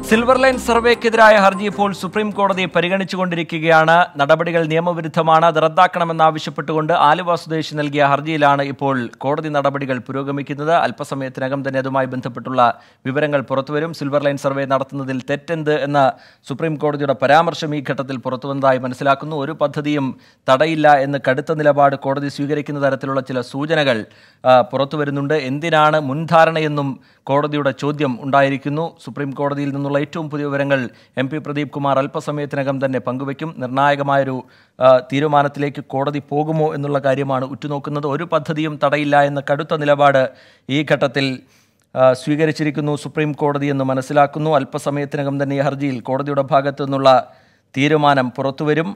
Silver line സർവേക്കെതിരായ ഹർജി ഇപ്പോൾ supreme കോടതി പരിഗണിച്ചുകൊണ്ടിരിക്കുകയാണ് നടപടികൾ നിയമവിരുദ്ധമാണ് അത് റദ്ദാക്കണമെന്നാവശ്യപ്പെട്ടുകൊണ്ട് ആലുവ സ്വദേശി നൽകിയ ഹർജിയിലാണ് ഇപ്പോൾ കോടതി നടപടികൾ പുരോഗമിക്കുന്നത് അല്പസമയത്തിനകം തന്നെ അതുമായി ബന്ധപ്പെട്ടുള്ള വിവരങ്ങൾ പുറത്തുവരും സിൽവർ ലൈൻ സർവേ നടത്തുന്നതിൽ തെറ്റെന്ത് എന്ന സുപ്രീം കോടതിയുടെ പരാമർശം ഈ ഘട്ടത്തിൽ പുറത്തുവന്നതായി മനസ്സിലാക്കുന്നു ഒരു പദ്ധതിയും തടയില്ല എന്ന് കടുത്ത നിലപാട് കോടതി സ്വീകരിക്കുന്ന തരത്തിലുള്ള ചില സൂചനകൾ ആ, പുറത്തുവരുന്നുണ്ട് എന്തിനാണ് മുൻധാരണയെന്നും കോടതിയുടെ ചോദ്യം ഉണ്ടായിരിക്കുന്നു സുപ്രീം കോടതിയിൽ നിന്നുള്ള ഏറ്റവും പുതിയ വിവരങ്ങൾ എം പി പ്രദീപ് കുമാർ അല്പസമയത്തിനകം തന്നെ പങ്കുവയ്ക്കും നിർണായകമായൊരു ആ, തീരുമാനത്തിലേക്ക് കോടതി പോകുമോ എന്നുള്ള കാര്യമാണ് ഉറ്റുനോക്കുന്നത് ഒരു പദ്ധതിയും തടയില്ല എന്ന കടുത്ത നിലപാട് ഈ ഘട്ടത്തിൽ ആ, സ്വീകരിച്ചിരിക്കുന്നു സുപ്രീം കോടതി എന്ന് മനസ്സിലാക്കുന്നു അല്പസമയത്തിനകം തന്നെ ഈ ഹർജിയിൽ കോടതിയുടെ ഭാഗത്തു നിന്നുള്ള തീരുമാനം പുറത്തുവരും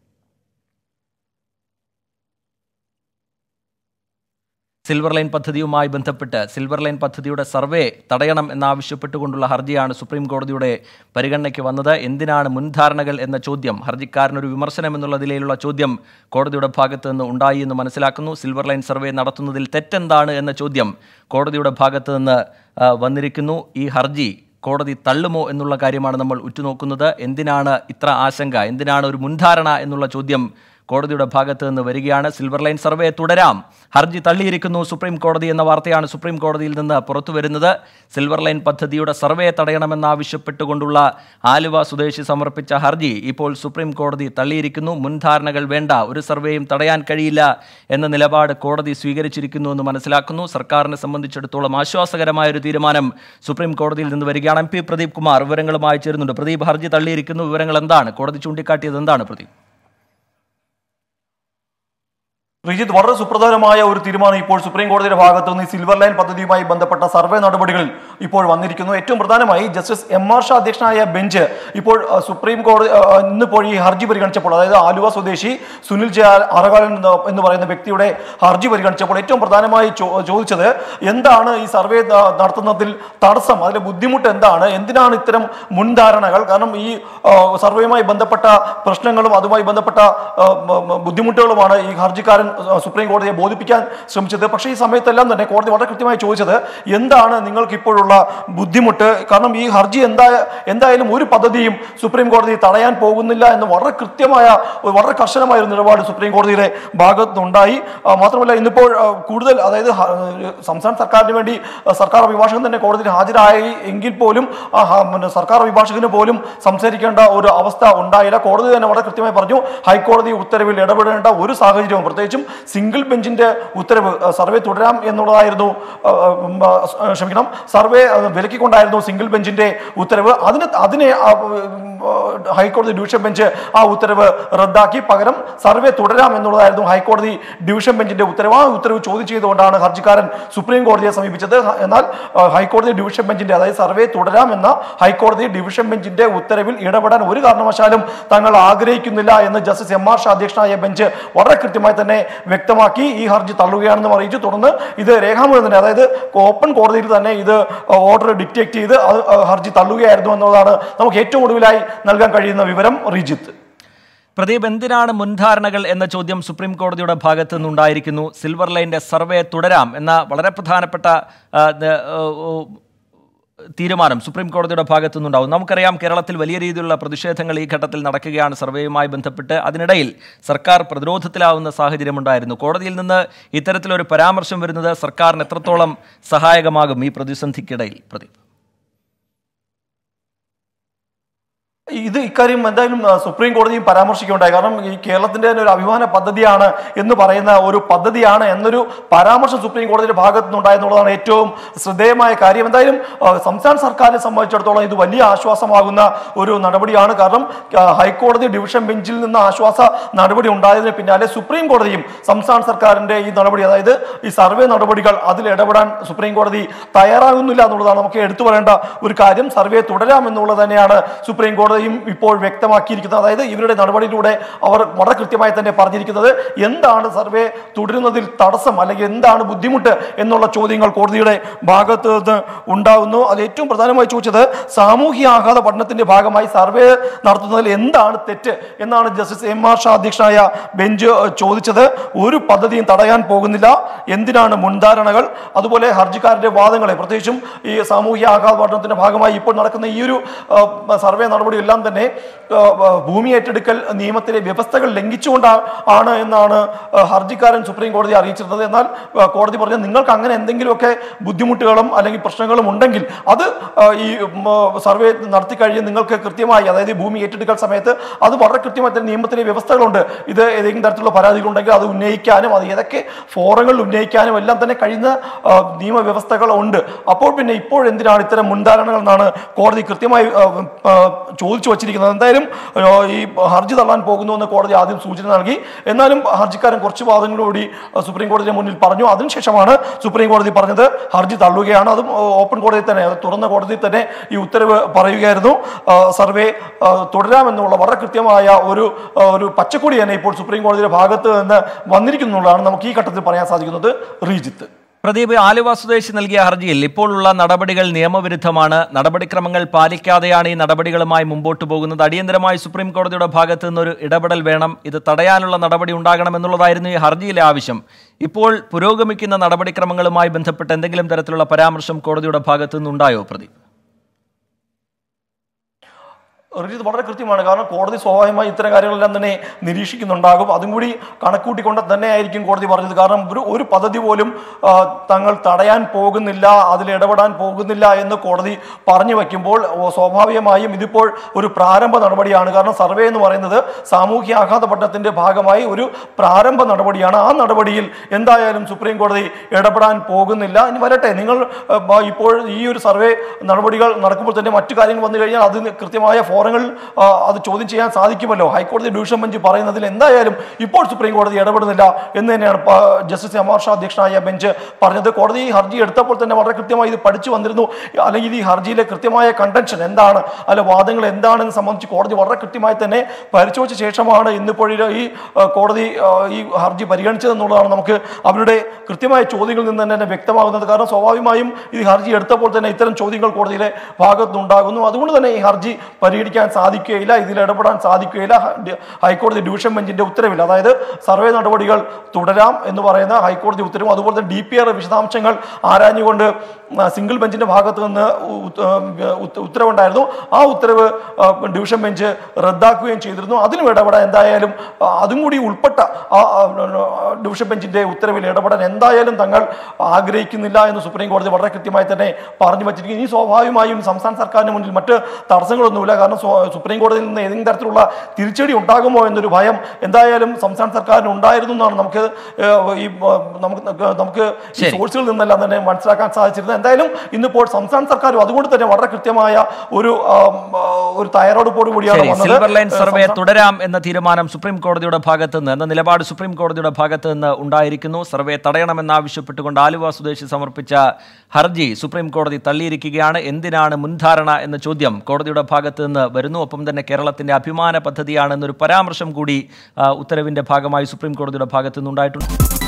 സിൽവർ ലൈൻ പദ്ധതിയുമായി ബന്ധപ്പെട്ട് സിൽവർ ലൈൻ പദ്ധതിയുടെ സർവേ തടയണം എന്നാവശ്യപ്പെട്ടുകൊണ്ടുള്ള ഹർജിയാണ് സുപ്രീം കോടതിയുടെ പരിഗണനയ്ക്ക് വന്നത് എന്തിനാണ് മുൻധാരണകൾ എന്ന ചോദ്യം ഹർജിക്കാരനൊരു വിമർശനം എന്നുള്ള നിലയിലുള്ള ചോദ്യം കോടതിയുടെ ഭാഗത്ത് നിന്ന് ഉണ്ടായി എന്ന് മനസ്സിലാക്കുന്നു സിൽവർ ലൈൻ സർവേ നടത്തുന്നതിൽ തെറ്റെന്താണ് എന്ന ചോദ്യം കോടതിയുടെ ഭാഗത്ത് നിന്ന് ആ, വന്നിരിക്കുന്നു ഈ ഹർജി കോടതി തള്ളുമോ എന്നുള്ള കാര്യമാണ് നമ്മൾ ഉറ്റുനോക്കുന്നത് എന്തിനാണ് ഇത്ര ആശങ്ക എന്തിനാണ് ഒരു മുൻധാരണ എന്നുള്ള ചോദ്യം കോടതിയുടെ ഭാഗത്ത് നിന്ന് വരികയാണ് സിൽവർ ലൈൻ സർവേ തുടരാം ഹർജി തള്ളിയിരിക്കുന്നു സുപ്രീം കോടതി എന്ന വാർത്തയാണ് സുപ്രീം കോടതിയിൽ നിന്ന് പുറത്തു വരുന്നത് സിൽവർ ലൈൻ പദ്ധതിയുടെ സർവേ തടയണമെന്നാവശ്യപ്പെട്ടുകൊണ്ടുള്ള ആലുവ സ്വദേശി സമർപ്പിച്ച ഹർജി ഇപ്പോൾ സുപ്രീം കോടതി തള്ളിയിരിക്കുന്നു മുൻധാരണകൾ വേണ്ട ഒരു സർവേയും തടയാൻ കഴിയില്ല എന്ന നിലപാട് കോടതി സ്വീകരിച്ചിരിക്കുന്നു എന്ന് മനസ്സിലാക്കുന്നു സർക്കാരിനെ സംബന്ധിച്ചിടത്തോളം ആശ്വാസകരമായ ഒരു തീരുമാനം സുപ്രീം കോടതിയിൽ നിന്ന് വരികയാണ് എം പി പ്രദീപ് കുമാർ വിവരങ്ങളുമായി ചേരുന്നുണ്ട് പ്രദീപ് ഹർജി തള്ളിയിരിക്കുന്നു വിവരങ്ങൾ എന്താണ് കോടതി ചൂണ്ടിക്കാട്ടിയത് എന്താണ് പ്രദീപ് റിജിത്ത് വളരെ സുപ്രധാനമായ ഒരു തീരുമാനം ഇപ്പോൾ സുപ്രീം കോടതിയുടെ ഭാഗത്തു നിന്ന് ഈ സിൽവർ ലൈൻ പദ്ധതിയുമായി ബന്ധപ്പെട്ട സർവേ നടപടികളിൽ ഇപ്പോൾ വന്നിരിക്കുന്നു ഏറ്റവും പ്രധാനമായി ജസ്റ്റിസ് എം ആർ ഷാ അധ്യക്ഷനായ ബെഞ്ച് ഇപ്പോൾ അഹ്, സുപ്രീം കോടതി അഹ്, ഇന്നിപ്പോൾ ഈ ഹർജി പരിഗണിച്ചപ്പോൾ അതായത് ആലുവ സ്വദേശി സുനിൽ ജെ അറകാലൻ എന്ന് എന്ന് പറയുന്ന വ്യക്തിയുടെ ഹർജി പരിഗണിച്ചപ്പോൾ ഏറ്റവും പ്രധാനമായി ചോ- ചോദിച്ചത് എന്താണ് ഈ സർവേ ന- നടത്തുന്നതിൽ തടസ്സം അതിലെ ബുദ്ധിമുട്ട് എന്താണ് എന്തിനാണ് ഇത്തരം മുൻധാരണകൾ കാരണം ഈ അഹ്, സർവേയുമായി ബന്ധപ്പെട്ട പ്രശ്നങ്ങളും അതുമായി ബന്ധപ്പെട്ട അഹ്, മ- മ- ബുദ്ധിമുട്ടുകളുമാണ് ഈ ഹർജിക്കാരൻ അഹ്, സുപ്രീം കോടതിയെ ബോധിപ്പിക്കാൻ ശ്രമിച്ചത് പക്ഷേ ഈ സമയത്തെല്ലാം തന്നെ കോടതി വളരെ കൃത്യമായി ചോദിച്ചത് എന്താണ് നിങ്ങൾക്ക് ഇപ്പോഴുള്ള ബുദ്ധിമുട്ട് കാരണം ഈ ഹർജി എന്താ എന്തായാലും ഒരു പദ്ധതിയും സുപ്രീം കോടതി തടയാൻ പോകുന്നില്ല എന്ന് വളരെ കൃത്യമായ ഒരു വളരെ കർശനമായ ഒരു നിലപാട് സുപ്രീം കോടതിയുടെ ഭാഗത്തുനിന്നുണ്ടായി ആ, മാത്രമല്ല ഇന്നിപ്പോൾ ആ, കൂടുതൽ അതായത് ഹ- സംസ്ഥാന സർക്കാരിന് വേണ്ടി ആ, സർക്കാർ അഭിഭാഷകൻ തന്നെ കോടതിയിൽ ഹാജരായി എങ്കിൽ പോലും ആ, ഹ- പിന്നെ സർക്കാർ അഭിഭാഷകന് പോലും സംസാരിക്കേണ്ട ഒരു അവസ്ഥ ഉണ്ടായില്ല കോടതി തന്നെ വളരെ കൃത്യമായി പറഞ്ഞു ഹൈക്കോടതി ഉത്തരവിൽ ഇടപെടേണ്ട ഒരു സാഹചര്യവും പ്രത്യേകിച്ചും സിംഗിൾ ബെഞ്ചിന്റെ ഉത്തരവ് ആ, സർവേ തുടരാം എന്നുള്ളതായിരുന്നു ആ, ഉം, ആ, സ്- ക്ഷമിക്കണം സർവേ ആ, വിലക്കിക്കൊണ്ടായിരുന്നു സിംഗിൾ ബെഞ്ചിന്റെ ഉത്തരവ് അതിന് അതിനെ ആ, ഉം, ആ, ഹൈക്കോടതി ഡിവിഷൻ ബെഞ്ച് ആ ഉത്തരവ് റദ്ദാക്കി പകരം സർവേ തുടരാം എന്നുള്ളതായിരുന്നു ഹൈക്കോടതി ഡിവിഷൻ ബെഞ്ചിന്റെ ഉത്തരവ് ആ ഉത്തരവ് ചോദ്യം ചെയ്തുകൊണ്ടാണ് ഹർജിക്കാരൻ സുപ്രീം കോടതിയെ സമീപിച്ചത് ഹ- എന്നാൽ ആ, ഹൈക്കോടതി ഡിവിഷൻ ബെഞ്ചിന്റെ അതായത് സർവേ തുടരാം എന്ന ഹൈക്കോടതി ഡിവിഷൻ ബെഞ്ചിന്റെ ഉത്തരവിൽ ഇടപെടാൻ ഒരു കാരണവശാലും തങ്ങൾ ആഗ്രഹിക്കുന്നില്ല എന്ന് ജസ്റ്റിസ് എം ആർ ഷാ അധ്യക്ഷനായ ബെഞ്ച് വളരെ കൃത്യമായി തന്നെ വ്യക്തമാക്കി ഈ ഹർജി തള്ളുകയാണെന്നും അറിയിച്ചു തുടർന്ന് ഇത് രേഖാമൂലം തന്നെ അതായത് ഓപ്പൺ കോടതിയിൽ തന്നെ ഇത് ഓർഡർ ഡിക്റ്റേറ്റ് ചെയ്ത് അത് ഹർജി തള്ളുകയായിരുന്നു എന്നുള്ളതാണ് നമുക്ക് ഏറ്റവും ഒടുവിലായി നൽകാൻ കഴിയുന്ന വിവരം റിജിത്ത് പ്രദീപ് എന്തിനാണ് മുൻധാരണകൾ എന്ന ചോദ്യം സുപ്രീം കോടതിയുടെ ഭാഗത്തു നിന്നുണ്ടായിരിക്കുന്നു സിൽവർ ലൈൻ്റെ സർവേ തുടരാം എന്ന വളരെ പ്രധാനപ്പെട്ട ആ, ന- ഓ, ഓ, തീരുമാനം സുപ്രീം കോടതിയുടെ ഭാഗത്തു നിന്നുണ്ടാവും നമുക്കറിയാം കേരളത്തിൽ വലിയ രീതിയിലുള്ള പ്രതിഷേധങ്ങൾ ഈ ഘട്ടത്തിൽ നടക്കുകയാണ് സർവേയുമായി ബന്ധപ്പെട്ട് അതിനിടയിൽ സർക്കാർ പ്രതിരോധത്തിലാവുന്ന സാഹചര്യമുണ്ടായിരുന്നു കോടതിയിൽ നിന്ന് ഇത്തരത്തിലൊരു പരാമർശം വരുന്നത് സർക്കാരിന് എത്രത്തോളം സഹായകമാകും ഈ പ്രതിസന്ധിക്കിടയിൽ പ്രദീപ് ഇത് ഇക്കാര്യം എന്തായാലും ആ, സുപ്രീം കോടതിയും പരാമർശിക്കുകയുണ്ടായി കാരണം ഈ കേരളത്തിന്റെ തന്നെ ഒരു അഭിമാന പദ്ധതിയാണ് എന്ന് പറയുന്ന ഒരു പദ്ധതിയാണ് എന്നൊരു പരാമർശം സുപ്രീം കോടതിയുടെ ഭാഗത്തു നിന്നുണ്ടായെന്നുള്ളതാണ് ഏറ്റവും ശ്രദ്ധേയമായ കാര്യം എന്തായാലും ആ, സംസ്ഥാന സർക്കാരിനെ സംബന്ധിച്ചിടത്തോളം ഇത് വലിയ ആശ്വാസമാകുന്ന ഒരു നടപടിയാണ് കാരണം ആ, ഹൈക്കോടതി ഡിവിഷൻ ബെഞ്ചിൽ നിന്ന് ആശ്വാസ നടപടി ഉണ്ടായതിന് പിന്നാലെ സുപ്രീം കോടതിയും സംസ്ഥാന സർക്കാരിന്റെ ഈ നടപടി അതായത് ഈ സർവേ നടപടികൾ അതിൽ ഇടപെടാൻ സുപ്രീം കോടതി തയ്യാറാകുന്നില്ല എന്നുള്ളതാണ് നമുക്ക് എടുത്തു പറയേണ്ട ഒരു കാര്യം സർവേ തുടരാം എന്നുള്ളത് തന്നെയാണ് സുപ്രീം കോടതിയും പൂർണ്ണമായും ഇപ്പോൾ വ്യക്തമാക്കിയിരിക്കുന്നത് അതായത് ഇവരുടെ നടപടിയിലൂടെ അവർ വളരെ കൃത്യമായി തന്നെ പറഞ്ഞിരിക്കുന്നത് എന്താണ് സർവേ തുടരുന്നതിൽ തടസ്സം അല്ലെങ്കിൽ എന്താണ് ബുദ്ധിമുട്ട് എന്നുള്ള ചോദ്യങ്ങൾ കോടതിയുടെ ഭാഗത്ത് നിന്ന് ഉണ്ടാകുന്നു അത് ഏറ്റവും പ്രധാനമായി ചോദിച്ചത് സാമൂഹ്യ ആഘാത പഠനത്തിന്റെ ഭാഗമായി സർവേ നടത്തുന്നതിൽ എന്താണ് തെറ്റ് എന്നാണ് ജസ്റ്റിസ് എം ആർ ഷാ അധ്യക്ഷനായ ബെഞ്ച് ചോദിച്ചത് ഒരു പദ്ധതിയും തടയാൻ പോകുന്നില്ല എന്തിനാണ് മുൻധാരണകൾ അതുപോലെ ഹർജിക്കാരന്റെ വാദങ്ങളെ പ്രത്യേകിച്ചും ഈ സാമൂഹ്യ ആഘാത പഠനത്തിന്റെ ഭാഗമായി ഇപ്പോൾ നടക്കുന്ന ഈ ഒരു ആ, സർവേ നടപടി എല്ലാം തന്നെ ആ, ആ, ഭൂമി ഏറ്റെടുക്കൽ നിയമത്തിലെ വ്യവസ്ഥകൾ ലംഘിച്ചുകൊണ്ടാണ് ആണ് എന്നാണ് ആ, ഹർജിക്കാരൻ സുപ്രീം കോടതി അറിയിച്ചിരുന്നത് എന്നാൽ ആ, കോടതി പറഞ്ഞു നിങ്ങൾക്ക് അങ്ങനെ എന്തെങ്കിലുമൊക്കെ ബുദ്ധിമുട്ടുകളും അല്ലെങ്കിൽ പ്രശ്നങ്ങളും ഉണ്ടെങ്കിൽ അത് ആ, ഈ ഉം, ആ, സർവേ നടത്തി കഴിഞ്ഞ് നിങ്ങൾക്ക് കൃത്യമായി അതായത് ഈ ഭൂമി ഏറ്റെടുക്കൽ സമയത്ത് അത് വളരെ കൃത്യമായി തന്നെ നിയമത്തിലെ വ്യവസ്ഥകളുണ്ട് ഇത് ഏതെങ്കിലും തരത്തിലുള്ള പരാതികളുണ്ടെങ്കിൽ അത് ഉന്നയിക്കാനും അത് ഏതൊക്കെ ഫോറങ്ങളിൽ ഉന്നയിക്കാനും എല്ലാം തന്നെ കഴിയുന്ന ആ, നിയമവ്യവസ്ഥകളുണ്ട് അപ്പോൾ പിന്നെ ഇപ്പോൾ എന്തിനാണ് ഇത്തരം മുൻധാരണകൾ എന്നാണ് കോടതി കൃത്യമായി ആ, ആ, ചോദിച്ചു വച്ചിരിക്കുന്നത് എന്തായാലും ആ, ഈ ഹർജി തള്ളാൻ പോകുന്നു എന്ന് കോടതി ആദ്യം സൂചന നൽകി എന്നാലും ഹർജിക്കാരൻ കുറച്ച് വാദങ്ങളോടി ആ, സുപ്രീം കോടതിയുടെ മുന്നിൽ പറഞ്ഞു അതിനുശേഷമാണ് സുപ്രീം കോടതി പറഞ്ഞത് ഹർജി തള്ളുകയാണ് അതും ആ, ഓപ്പൺ കോടതി തന്നെ അത് തുറന്ന കോടതി തന്നെ ഈ ഉത്തരവ് പറയുകയായിരുന്നു ആ, സർവേ ആ, തുടരാമെന്നുള്ള വളരെ കൃത്യമായ ഒരു ആ, ഒരു പച്ചക്കൊടി തന്നെ ഇപ്പോൾ സുപ്രീം കോടതിയുടെ ഭാഗത്ത് നിന്ന് വന്നിരിക്കുന്നുള്ളതാണ് നമുക്ക് ഈ ഘട്ടത്തിൽ പറയാൻ സാധിക്കുന്നത് റീജിത്ത് പ്രദീപ് ആലുവ സ്വദേശി നൽകിയ ഹർജിയിൽ ഇപ്പോഴുള്ള നടപടികൾ നിയമവിരുദ്ധമാണ് നടപടിക്രമങ്ങൾ പാലിക്കാതെയാണ് ഈ നടപടികളുമായി മുമ്പോട്ട് പോകുന്നത് അടിയന്തരമായി സുപ്രീം കോടതിയുടെ ഭാഗത്ത് നിന്നൊരു ഇടപെടൽ വേണം ഇത് തടയാനുള്ള നടപടി ഉണ്ടാകണമെന്നുള്ളതായിരുന്നു ഈ ഹർജിയിലെ ആവശ്യം ഇപ്പോൾ പുരോഗമിക്കുന്ന നടപടിക്രമങ്ങളുമായി ബന്ധപ്പെട്ട് എന്തെങ്കിലും തരത്തിലുള്ള പരാമർശം കോടതിയുടെ ഭാഗത്തു നിന്നുണ്ടായോ പ്രദീപ് റിജിത്ത് വളരെ കൃത്യമാണ് കാരണം കോടതി സ്വാഭാവികമായി ഇത്തരം കാര്യങ്ങളെല്ലാം തന്നെ നിരീക്ഷിക്കുന്നുണ്ടാകും അതും കൂടി കണക്കൂട്ടിക്കൊണ്ട് തന്നെ ആയിരിക്കും കോടതി പറഞ്ഞത് കാരണം ഒരു ഒരു പദ്ധതി പോലും ആ, തങ്ങൾ തടയാൻ പോകുന്നില്ല അതിൽ ഇടപെടാൻ പോകുന്നില്ല എന്ന് കോടതി പറഞ്ഞു വയ്ക്കുമ്പോൾ ഓ, സ്വാഭാവികമായും ഇതിപ്പോൾ ഒരു പ്രാരംഭ നടപടിയാണ് കാരണം സർവേ എന്ന് പറയുന്നത് സാമൂഹ്യ ആഘാത പഠനത്തിന്റെ ഭാഗമായി ഒരു പ്രാരംഭ നടപടിയാണ് ആ നടപടിയിൽ എന്തായാലും സുപ്രീം കോടതി ഇടപെടാൻ പോകുന്നില്ല ഇനി വരട്ടെ നിങ്ങൾ ആ, ബ- ഇപ്പോൾ ഈ ഒരു സർവേ നടപടികൾ നടക്കുമ്പോൾ തന്നെ മറ്റു കാര്യങ്ങൾ വന്നു കഴിഞ്ഞാൽ അതിന് കൃത്യമായ ഫോറങ്ങൾ അത് ചോദ്യം ചെയ്യാൻ സാധിക്കുമല്ലോ ഹൈക്കോടതി ഡിവിഷൻ ബെഞ്ച് പറയുന്നതിൽ എന്തായാലും ഇപ്പോൾ സുപ്രീം കോടതി ഇടപെടുന്നില്ല എന്ന് തന്നെയാണ് പ- ജസ്റ്റിസ് എം ആർ ഷാ അധ്യക്ഷനായ ബെഞ്ച് പറഞ്ഞത് കോടതി ഈ ഹർജി എടുത്തപ്പോൾ തന്നെ വളരെ കൃത്യമായി ഇത് പഠിച്ചു വന്നിരുന്നു അല്ലെങ്കിൽ ഈ ഹർജിയിലെ കൃത്യമായ കണ്ടൻഷൻ എന്താണ് അല്ല വാദങ്ങൾ എന്താണെന്ന് സംബന്ധിച്ച് കോടതി വളരെ കൃത്യമായി തന്നെ പരിശോധിച്ച ശേഷമാണ് ഇന്നിപ്പോൾ ഈ ഈ, ആ, കോടതി ആ, ഈ ഹർജി പരിഗണിച്ചതെന്നുള്ളതാണ് നമുക്ക് അവരുടെ കൃത്യമായ ചോദ്യങ്ങളിൽ നിന്ന് തന്നെ വ്യക്തമാകുന്നത് കാരണം സ്വാഭാവികമായും ഈ ഹർജി എടുത്തപ്പോൾ തന്നെ ഇത്തരം ചോദ്യങ്ങൾ കോടതിയിലെ ഭാഗത്തുനിന്നുണ്ടാകുന്നു അതുകൊണ്ട് തന്നെ ഈ ഹർജി പരിഗണിക്കാൻ സാധിക്കുകയില്ല ഇതിൽ ഇടപെടാൻ സാധിക്കുകയില്ല ഹ- ഹൈക്കോടതി ഡിവിഷൻ ബെഞ്ചിന്റെ ഉത്തരവിൽ അതായത് സർവേ നടപടികൾ തുടരാം എന്ന് പറയുന്ന ഹൈക്കോടതി ഉത്തരവും അതുപോലെ തന്നെ ഡി പി ആർ വിശദാംശങ്ങൾ ആരാഞ്ഞുകൊണ്ട് ആ, സിംഗിൾ ബെഞ്ചിന്റെ ഭാഗത്ത് നിന്ന് ഉ- ഉ- ഉത്ത- ഉത്തരവുണ്ടായിരുന്നു ആ ഉത്തരവ് ആ, ഡിവിഷൻ ബെഞ്ച് റദ്ദാക്കുകയും ചെയ്തിരുന്നു അതിനും ഇടപെടാൻ എന്തായാലും ആ, അതും കൂടി ഉൾപ്പെട്ട ആ, ആ, ഡിവിഷൻ ബെഞ്ചിന്റെ ഉത്തരവിൽ ഇടപെടാൻ എന്തായാലും തങ്ങൾ ആഗ്രഹിക്കുന്നില്ല എന്ന് സുപ്രീം കോടതി വളരെ കൃത്യമായി തന്നെ പറഞ്ഞു വച്ചിരിക്കുന്നു ഇനി സ്വാഭാവികമായും സംസ്ഥാന സർക്കാരിന് മുന്നിൽ മറ്റ് തടസ്സങ്ങളൊന്നുമില്ല കാരണം സ്വ- സുപ്രീം കോടതിയിൽ നിന്ന് ഏതെങ്കിലും തരത്തിലുള്ള തിരിച്ചടി ഉണ്ടാകുമോ എന്നൊരു ഭയം എന്തായാലും സംസ്ഥാന സർക്കാരിന് ഉണ്ടായിരുന്നു എന്നാണ് നമുക്ക് ഏഹ്, ഈ ഏഹ്, നമുക്ക് നമുക്ക് ഈ ശരി. സോഴ്സുകളിൽ നിന്നെല്ലാം തന്നെ മനസ്സിലാക്കാൻ സാധിച്ചിരുന്നത് എന്തായാലും ഇന്നിപ്പോൾ സംസ്ഥാന സർക്കാരും അതുകൊണ്ട് തന്നെ വളരെ കൃത്യമായ ഒരു ആം, ആ, ഒരു തയ്യാറെടുപ്പോട് കൂടിയാണ് ശരി വന്നത് സിൽവർ ലൈൻ ഏഹ്, സർവേ സംസ്ഥാന- തുടരാം എന്ന തീരുമാനം സുപ്രീം കോടതിയുടെ ഭാഗത്ത് നിന്ന് എന്ന നിലപാട് സുപ്രീം കോടതിയുടെ ഭാഗത്ത് നിന്ന് ഉണ്ടായിരിക്കുന്നു സർവേ തടയണമെന്നാവശ്യപ്പെട്ടുകൊണ്ട് ആലുവ സ്വദേശി സമർപ്പിച്ച ഹർജി സുപ്രീം കോടതി തള്ളിയിരിക്കുകയാണ് എന്തിനാണ് മുൻധാരണ എന്ന ചോദ്യം കോടതിയുടെ ഭാഗത്ത് നിന്ന് വരുന്നു ഒപ്പം തന്നെ കേരളത്തിന്റെ അഭിമാന പദ്ധതിയാണെന്നൊരു പരാമർശം കൂടി ആ, ഉത്തരവിന്റെ ഭാഗമായി സുപ്രീം കോടതിയുടെ ഭാഗത്ത് നിന്നുണ്ടായിട്ടുണ്ട്